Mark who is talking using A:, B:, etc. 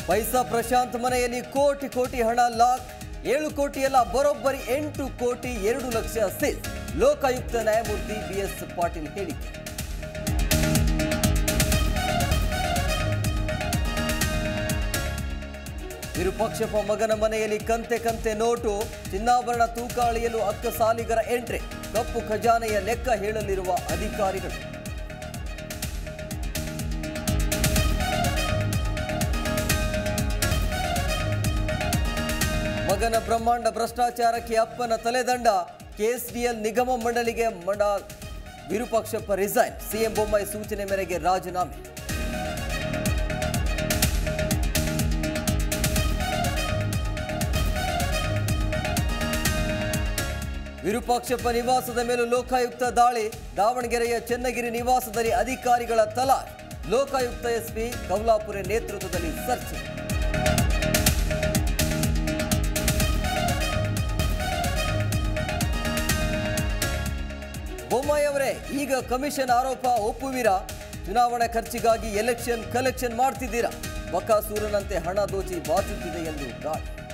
A: ಪೈಸಾ ಪ್ರಶಾಂತ್ ಮನೆಯಲ್ಲಿ ಕೋಟಿ ಕೋಟಿ ಹಣ ಲಾಕ್ ಏಳು ಕೋಟಿಯಲ್ಲ ಬರೋಬ್ಬರಿ ಎಂಟು ಕೋಟಿ ಎರಡು ಲಕ್ಷ ಸೀಸ್ ಲೋಕಾಯುಕ್ತ ನ್ಯಾಯಮೂರ್ತಿ ಬಿಎಸ್ ಪಾಟೀಲ್ ಹೇಳಿಕೆ ವಿರೂಪಾಕ್ಷಪ್ಪ ಮಗನ ಮನೆಯಲ್ಲಿ ಕಂತೆ ಕಂತೆ ನೋಟು ಚಿನ್ನಾಭರಣ ತೂಕ ಅಳೆಯಲು ಅಕ್ಕ ಸಾಲಿಗರ ಎಂಟ್ರಿ ಕಪ್ಪು ಖಜಾನೆಯ ಲೆಕ್ಕ ಹೇಳಲಿರುವ ಅಧಿಕಾರಿಗಳು ಮಗನ ಬ್ರಹ್ಮಾಂಡ ಭ್ರಷ್ಟಾಚಾರಕ್ಕೆ ಅಪ್ಪನ ತಲೆದಂಡ ಕೆಎಸ್ಡಿಎಲ್ ನಿಗಮ ಮಂಡಳಿಗೆ ಮಂಡ ವಿರೂಪಾಕ್ಷಪ್ಪ ರಿಸೈನ್ ಸಿಎಂ ಬೊಮ್ಮಾಯಿ ಸೂಚನೆ ಮೇರೆಗೆ ರಾಜೀನಾಮೆ ವಿರೂಪಾಕ್ಷಪ್ಪ ನಿವಾಸದ ಮೇಲೂ ಲೋಕಾಯುಕ್ತ ದಾಳಿ ದಾವಣಗೆರೆಯ ಚೆನ್ನಗಿರಿ ನಿವಾಸದಲ್ಲಿ ಅಧಿಕಾರಿಗಳ ತಲಾಶ್ ಲೋಕಾಯುಕ್ತ ಎಸ್ಪಿ ಕಮಲಾಪುರೆ ನೇತೃತ್ವದಲ್ಲಿ ಸರ್ಚ್ ಬೊಮ್ಮಾಯಿ ಅವರೇ ಈಗ ಕಮಿಷನ್ ಆರೋಪ ಒಪ್ಪುವಿರಾ ಚುನಾವಣಾ ಖರ್ಚಿಗಾಗಿ ಎಲೆಕ್ಷನ್ ಕಲೆಕ್ಷನ್ ಮಾಡ್ತಿದ್ದೀರಾ ಬಕಾಸೂರನಂತೆ ಹಣ ದೋಚಿ ಬಾಚುತ್ತಿದೆ ಎಂದು ದಾಳಿ